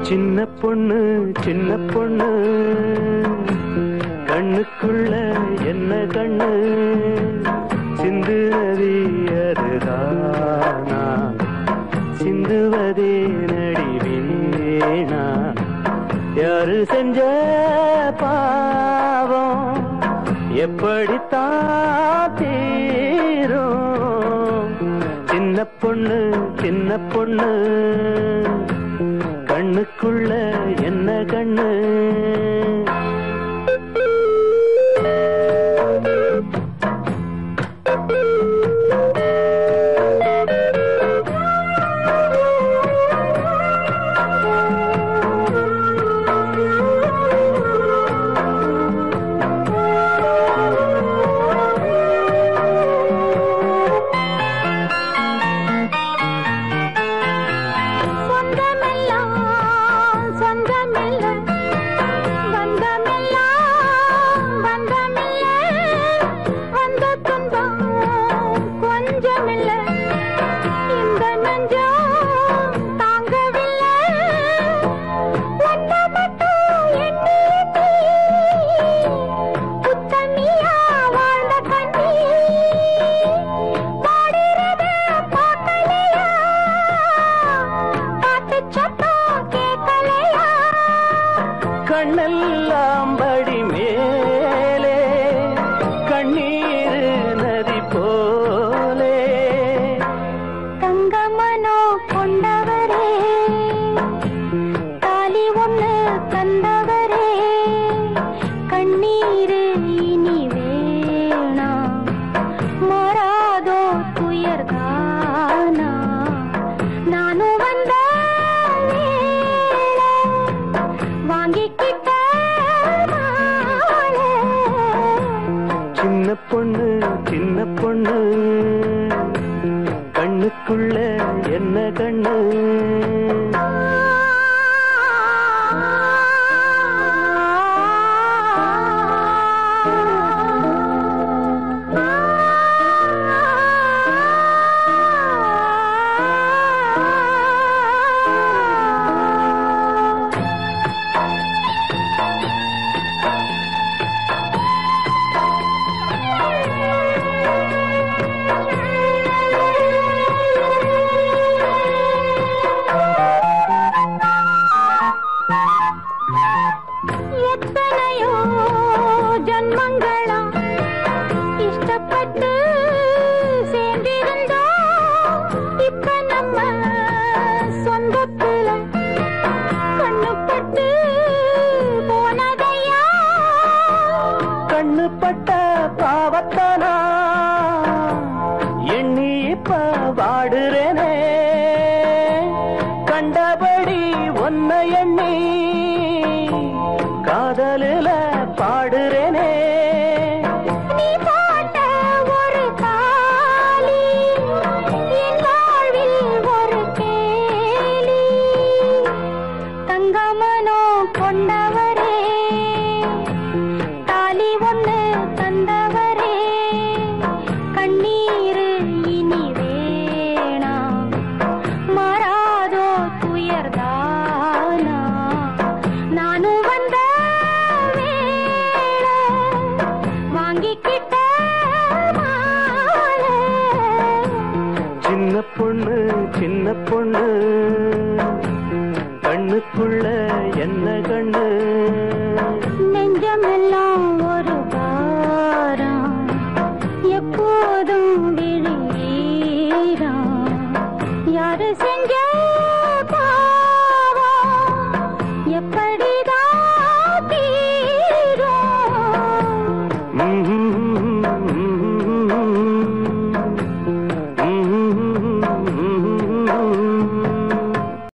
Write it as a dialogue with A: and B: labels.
A: சின்ன பொண்ணு சின்ன பொண்ணு கண்ணுக்குள்ள என்ன கண்ணு சிந்து நதி அதுதானா சிந்துவதே நடிவேனா யாரு செஞ்ச பாவம் எப்படித்தான் தீரும் சின்ன பொண்ணு சின்ன பொண்ணு கண்ணுக்குள்ள என்ன கண்ணு
B: சொந்தமெல்லாம் சொந்தமில்ல பந்தமெல்லாம் பந்தமில்ல வந்த துன்பம் கொஞ்சமில்ல இந்த நெஞ்சம் தாங்கவில்லை ஒன்ன மட்டும் எண்ணி எண்ணி புத்தமியா வாழ்ந்த கண்ணி பாடுறத பார்க்கலையா பாட்டு சத்தம் கேட்கலையா
A: கண்ணெல்லாம் படி மேலே கண்ணீர் நதி போலே
B: தங்கமனோ கொண்டவரே தாலி ஒண்ணு தந்தவரே கண்ணீர் இனி வேணாம் மாறாதோ துயர்தானா நானும் வந்த வேளை வாங்கிக்கிட்ட மாலை.
A: சின்ன பொண்ணு சின்ன பொண்ணு கண்ணுக்குள்ள என்ன கண்ணு
B: எத்தனையோ ஜன்மங்களா இஷ்டப்பட்டு சேர்ந்திருந்தோம் இப்ப நம்ம சொந்தத்துல கண்ணுப்பட்டு போனதையா
A: கண்ணு பட்ட பாவத்தானா எண்ணி இப்ப வாடுறேனே கண்டபடி ஒன்ன எண்ணி காதலில பாடுறேனே
B: நீ போட்ட ஒரு தாலி என் வாழ்வில் ஒரு கேலி தங்கமனோ கொண்டவரே தாலி ஒண்ணு தந்தவரே கண்ணீர் இனி வேணாம் மாறாதோ துயர்தானா நானும் வந்த வேளை வாங்கிக்கிட்ட மாலை.
A: சின்ன பொண்ணு சின்ன பொண்ணு கண்ணுக்குள்ள என்ன கண்ணு
B: நெஞ்சமெல்லாம்